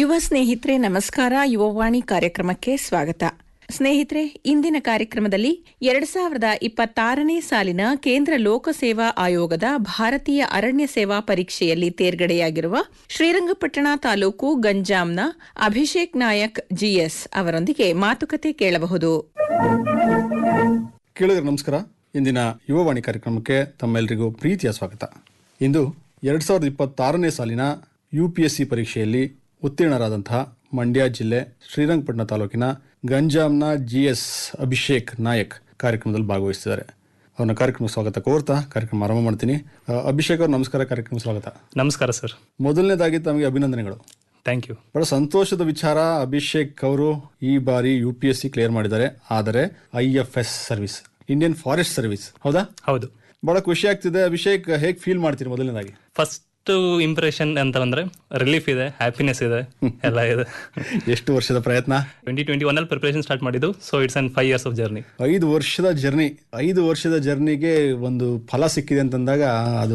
ಯುವ ಸ್ನೇಹಿತರೆ ನಮಸ್ಕಾರ ಯುವವಾಣಿ ಕಾರ್ಯಕ್ರಮಕ್ಕೆ ಸ್ವಾಗತ ಸ್ನೇಹಿತರೆ ಇಂದಿನ ಕಾರ್ಯಕ್ರಮದಲ್ಲಿ ಎರಡ್ ಸಾವಿರದ ಇಪ್ಪತ್ತಾರನೇ ಸಾಲಿನ ಕೇಂದ್ರ ಲೋಕಸೇವಾ ಆಯೋಗದ ಭಾರತೀಯ ಅರಣ್ಯ ಸೇವಾ ಪರೀಕ್ಷೆಯಲ್ಲಿ ತೇರ್ಗಡೆಯಾಗಿರುವ ಶ್ರೀರಂಗಪಟ್ಟಣ ತಾಲೂಕು ಗಂಜಾಂನ ಅಭಿಷೇಕ್ ನಾಯಕ್ ಜಿಎಸ್ ಅವರೊಂದಿಗೆ ಮಾತುಕತೆ ಕೇಳಬಹುದು ಕೇಳಿದ್ರೆ ನಮಸ್ಕಾರ ಇಂದಿನ ಯುವವಾಣಿ ಕಾರ್ಯಕ್ರಮಕ್ಕೆ ತಮ್ಮೆಲ್ಲರಿಗೂ ಪ್ರೀತಿಯ ಸ್ವಾಗತ ಇಂದು ಎರಡು ಸಾವಿರದ ಇಪ್ಪತ್ತಾರನೇ ಸಾಲಿನ ಯು ಪಿ ಎಸ್ ಸಿ ಪರೀಕ್ಷೆಯಲ್ಲಿ ಉತ್ತೀರ್ಣರಾದಂತಹ ಮಂಡ್ಯ ಜಿಲ್ಲೆ ಶ್ರೀರಂಗಪಟ್ಟಣ ತಾಲೂಕಿನ ಗಂಜಾಂನ ಜಿ ಎಸ್ ಅಭಿಷೇಕ್ ನಾಯಕ್ ಕಾರ್ಯಕ್ರಮದಲ್ಲಿ ಭಾಗವಹಿಸಿದ್ದಾರೆ ಅವನ ಕಾರ್ಯಕ್ರಮ ಸ್ವಾಗತ ಕೋರ್ತಾ ಕಾರ್ಯಕ್ರಮ ಆರಂಭ ಮಾಡ್ತೀನಿ ಆ, ಅಭಿಷೇಕ್ ಅವ್ರ ನಮಸ್ಕಾರ ಕಾರ್ಯಕ್ರಮ ಸ್ವಾಗತ ನಮಸ್ಕಾರ ಸರ್ ಮೊದಲನೇದಾಗಿ ತಮಗೆ ಅಭಿನಂದನೆಗಳು ಥ್ಯಾಂಕ್ ಯು ಬಹಳ ಸಂತೋಷದ ವಿಚಾರ ಅಭಿಷೇಕ್ ಅವರು ಈ ಬಾರಿ U P S C clear ಮಾಡಿದ್ದಾರೆ ಆದರೆ I F S service Indian forest service ಹೌದಾ ಹೌದು ಬಹಳ ಖುಷಿ ಆಗ್ತಿದೆ ಅಭಿಷೇಕ್ ಹೇಗೆ ಫೀಲ್ ಮಾಡ್ತೀರಿ ಮೊದಲನೇದಾಗಿ ಫಸ್ಟ್ ಇಂಪ್ರೆಷನ್ ಅಂತ ಅಂದ್ರೆ ರಿಲೀಫ್ ಇದೆ ಹ್ಯಾಪಿನೆಸ್ ಇದೆ ಎಲ್ಲ ಇದೆ ಎಷ್ಟು ವರ್ಷದ ಪ್ರಯತ್ನ ಟ್ವೆಂಟಿ ಟ್ವೆಂಟಿ ಒನ್ ಅಲ್ಲಿ ಪ್ರಿಪರೇಷನ್ ಸ್ಟಾರ್ಟ್ ಮಾಡಿದ್ದು so it's an five years of journey ಐದು ವರ್ಷದ ಜರ್ನಿ ಐದು ವರ್ಷದ ಜರ್ನಿಗೆ ಒಂದು ಫಲ ಸಿಕ್ಕಿದೆ ಅಂತಂದಾಗ ಅದು